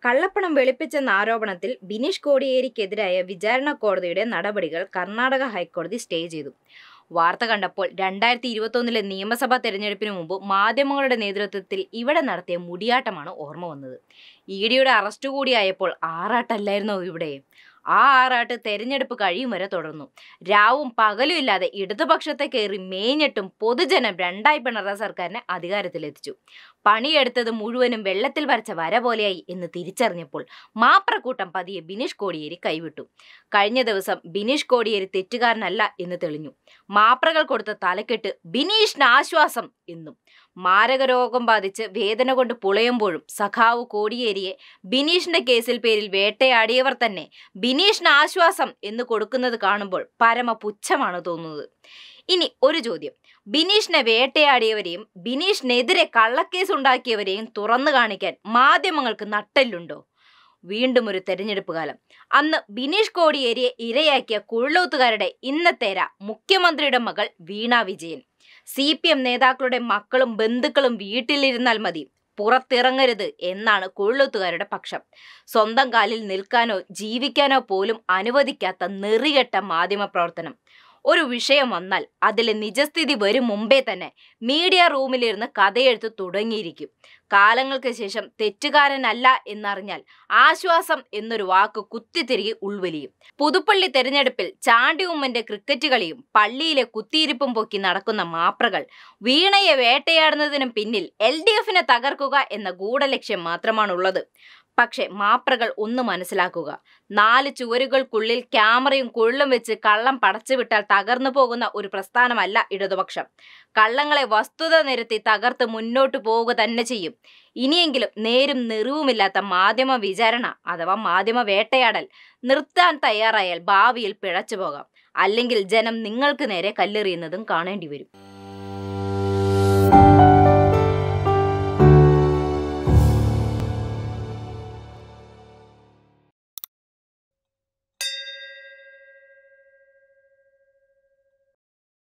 കള്ളപ്പണം വെളുപ്പിച്ചെന്ന ആരോപണത്തിൽ ബിനീഷ് കോടിയേരിക്കെതിരായ വിചാരണ കോടതിയുടെ നടപടികൾ കർണാടക ഹൈക്കോടതി സ്റ്റേ ചെയ്തു വാർത്ത കണ്ടപ്പോൾ രണ്ടായിരത്തി ഇരുപത്തൊന്നിലെ നിയമസഭാ തെരഞ്ഞെടുപ്പിന് മുമ്പ് മാധ്യമങ്ങളുടെ നേതൃത്വത്തിൽ ഇവിടെ നടത്തിയ മുടിയാട്ടമാണ് ഓർമ്മ വന്നത് ഇ ഡിയുടെ അറസ്റ്റ് കൂടിയായപ്പോൾ ആറാട്ടല്ലായിരുന്നോ ഇവിടെ ആ ആറാട്ട് തെരഞ്ഞെടുപ്പ് കഴിയും വരെ തുടർന്നു രാവും പകലും ഇല്ലാതെ ഇടതുപക്ഷത്തെ കയറി മേഞ്ഞിട്ടും പൊതുജനം രണ്ടായി പിണറായ സർക്കാരിനെ അധികാരത്തിലെത്തിച്ചു പണിയെടുത്തത് മുഴുവനും വെള്ളത്തിൽ വരച്ച വര പോലെയായി എന്ന് തിരിച്ചറിഞ്ഞപ്പോൾ മാപ്രക്കൂട്ടം പതിയെ ബിനീഷ് കോടിയേരി കൈവിട്ടു കഴിഞ്ഞ ദിവസം ബിനീഷ് കോടിയേരി തെറ്റുകാരനല്ല എന്ന് തെളിഞ്ഞു മാപ്രകൾ കൊടുത്ത തലക്കെട്ട് ബിനീഷിന് ആശ്വാസം എന്നും മാരക രോഗം ബാധിച്ച് വേദന കൊണ്ട് പുളയുമ്പോഴും സഖാവ് കോടിയേരിയെ ബിനീഷിന്റെ കേസിൽ പേരിൽ വേട്ടയാടിയവർ തന്നെ ബിനീഷിന് ആശ്വാസം എന്ന് കൊടുക്കുന്നത് കാണുമ്പോൾ പരമ പുച്ഛമാണ് തോന്നുന്നത് ഇനി ഒരു ചോദ്യം ബിനീഷിനെ വേട്ടയാടിയവരെയും ബിനീഷിനെതിരെ കള്ളക്കേസ് ഉണ്ടാക്കിയവരെയും തുറന്നു കാണിക്കാൻ മാധ്യമങ്ങൾക്ക് നട്ടെല്ലുണ്ടോ വീണ്ടും ഒരു തെരഞ്ഞെടുപ്പ് കാലം അന്ന് ബിനീഷ് കോടിയേരിയെ ഇരയാക്കിയ കുഴലൂത്തുകാരുടെ ഇന്നത്തേര മുഖ്യമന്ത്രിയുടെ മകൾ Veena Vijayan C P M നേതാക്കളുടെ മക്കളും ബന്ധുക്കളും വീട്ടിലിരുന്നാൽ മതി പുറത്തിറങ്ങരുത് എന്നാണ് കുഴലൂത്തുകാരുടെ പക്ഷം സ്വന്തം കാലിൽ നിൽക്കാനോ ജീവിക്കാനോ പോലും അനുവദിക്കാത്ത നെറികെട്ട മാധ്യമ പ്രവർത്തനം ഒരു വിഷയം വന്നാൽ അതിലെ നിജസ്ഥിതി വരും മുമ്പേ തന്നെ മീഡിയ റൂമിലിരുന്ന് കഥയെഴുത്ത് തുടങ്ങിയിരിക്കും കാലങ്ങൾക്ക് ശേഷം തെറ്റുകാരനല്ല എന്നറിഞ്ഞാൽ ആശ്വാസം എന്നൊരു വാക്ക് കുത്തിത്തിരികെ ഉൾവലിയും പുതുപ്പള്ളി തെരഞ്ഞെടുപ്പിൽ ചാണ്ടി ഉമ്മന്റെ ക്രിക്കറ്റ് കളിയും പള്ളിയിലെ കുത്തിയിരിപ്പും പൊക്കി നടക്കുന്ന മാപ്രകൾ വീണയെ വേട്ടയാടുന്നതിനും പിന്നിൽ എൽ ഡി എഫിനെ തകർക്കുക എന്ന ഗൂഢലക്ഷ്യം മാത്രമാണുള്ളത് പക്ഷെ മാപ്രകൾ ഒന്ന് മനസ്സിലാക്കുക നാല് ചുവരുകൾക്കുള്ളിൽ ക്യാമറയും കുഴലും വെച്ച് കള്ളം പടച്ചുവിട്ടാൽ തകർന്നു പോകുന്ന ഒരു പ്രസ്ഥാനമല്ല ഇടതുപക്ഷം കള്ളങ്ങളെ വസ്തുത നിരത്തി തകർത്ത് മുന്നോട്ട് പോവുക തന്നെ ചെയ്യും ഇനിയെങ്കിലും നേരും നെറിവുമില്ലാത്ത മാധ്യമ വിചാരണ അഥവാ മാധ്യമ വേട്ടയാടൽ നിർത്താൻ തയ്യാറായാൽ ഭാവിയിൽ പിഴച്ചു പോകാം അല്ലെങ്കിൽ ജനം നിങ്ങൾക്ക് നേരെ കല്ലെറിയുന്നതും കാണേണ്ടി വരും